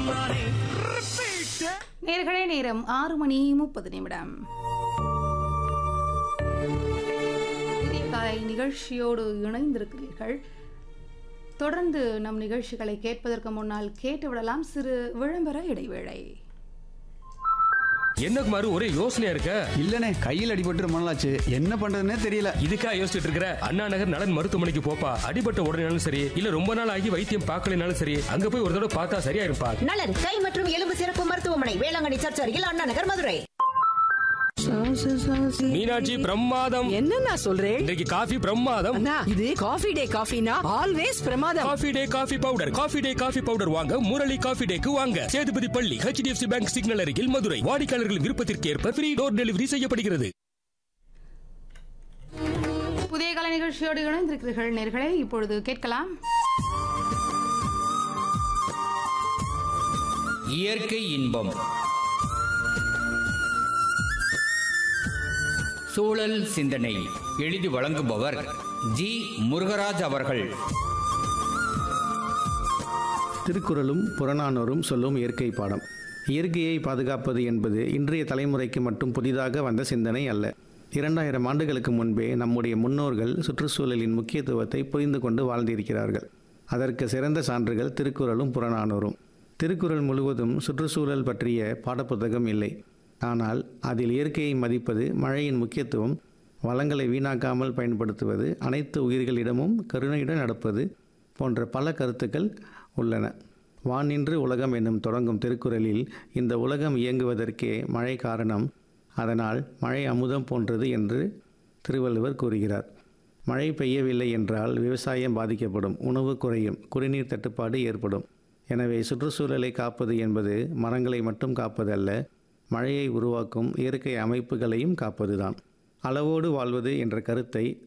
நேர்களே நேரம் ஆறு மணி முப்பது நிமிடம் புதிய காலை நிகழ்ச்சியோடு இணைந்திருக்கிறீர்கள் தொடர்ந்து நம் நிகழ்ச்சிகளை கேட்பதற்கு முன்னால் கேட்டுவிடலாம் சிறு விளம்பர இடைவேளை என்ன குமாரு ஒரே யோசனையா இருக்க இல்லனே கையில் அடிபட்டு ரொம்ப நாளாச்சு என்ன பண்றதுன்னே தெரியல இதுக்கா யோசிச்சுட்டு இருக்கிற அண்ணா நகர் நலன் மருத்துவமனைக்கு போப்பா அடிபட்ட உடனேனாலும் சரி இல்ல ரொம்ப நாள் ஆகி வைத்தியம் பார்க்கலனாலும் சரி அங்க போய் ஒரு தடவை பார்த்தா சரியா இருப்பா நலன் கை மற்றும் எலும்பு சிறப்பு மருத்துவமனை வேளாங்கண்ணி சர்ச் அருகில் அண்ணா நகர் மதுரை மீனாட்சி பிரமாதம் என்ன நான் சொல்றேன் இன்றைக்கு காஃபி பிரமாதம் அண்ணா இது காஃபி டே காஃபினா ஆல்வேஸ் பிரமாதம் Coffee Day coffee powder Coffee Day coffee powder வாங்க முரளி காஃபி டேக்கு வாங்க சேதுபதி பள்ளி ஹெச்டிஎஃப்சி பேங்க் சிக்னல் அருகில் மதுரை வாடிக்கையாளர்களின் விருப்பத்திற்கு ஏற்ப ஃப்ரீ டோர் டெலிவரி செய்யப்படுகிறது புதிய கலை நிகழ்ச்சியோடு இணைந்திருக்கிறீர்கள் நேர்களே இப்பொழுது கேட்கலாம் இயற்கை இன்பம் சூழல் சிந்தனை எழுதி வழங்குபவர் ஜி முருகராஜ் அவர்கள் திருக்குறளும் புறநானூறும் சொல்லும் இயற்கை பாடம் இயற்கையை பாதுகாப்பது என்பது இன்றைய தலைமுறைக்கு மட்டும் புதிதாக வந்த சிந்தனை அல்ல இரண்டாயிரம் ஆண்டுகளுக்கு முன்பே நம்முடைய முன்னோர்கள் சுற்றுச்சூழலின் முக்கியத்துவத்தை புரிந்து கொண்டு வாழ்ந்திருக்கிறார்கள் அதற்கு சிறந்த சான்றுகள் திருக்குறளும் புறநானூறும் திருக்குறள் முழுவதும் சுற்றுச்சூழல் பற்றிய பாடப்புத்தகம் இல்லை ஆனால் அதில் இயற்கையை மதிப்பது மழையின் முக்கியத்துவம் வளங்களை வீணாக்காமல் பயன்படுத்துவது அனைத்து உயிர்களிடமும் கருணையுடன் நடப்பது போன்ற பல கருத்துக்கள் உள்ளன வானின்று உலகம் என்னும் தொடங்கும் திருக்குறளில் இந்த உலகம் இயங்குவதற்கே மழை காரணம் அதனால் மழை அமுதம் போன்றது என்று திருவள்ளுவர் கூறுகிறார் மழை பெய்யவில்லை என்றால் விவசாயம் பாதிக்கப்படும் உணவு குறையும் குடிநீர் தட்டுப்பாடு ஏற்படும் எனவே சுற்றுச்சூழலை காப்பது என்பது மரங்களை மட்டும் காப்பதல்ல மழையை உருவாக்கும் இயற்கை அமைப்புகளையும் காப்பதுதான் அளவோடு வாழ்வது என்ற கருத்தை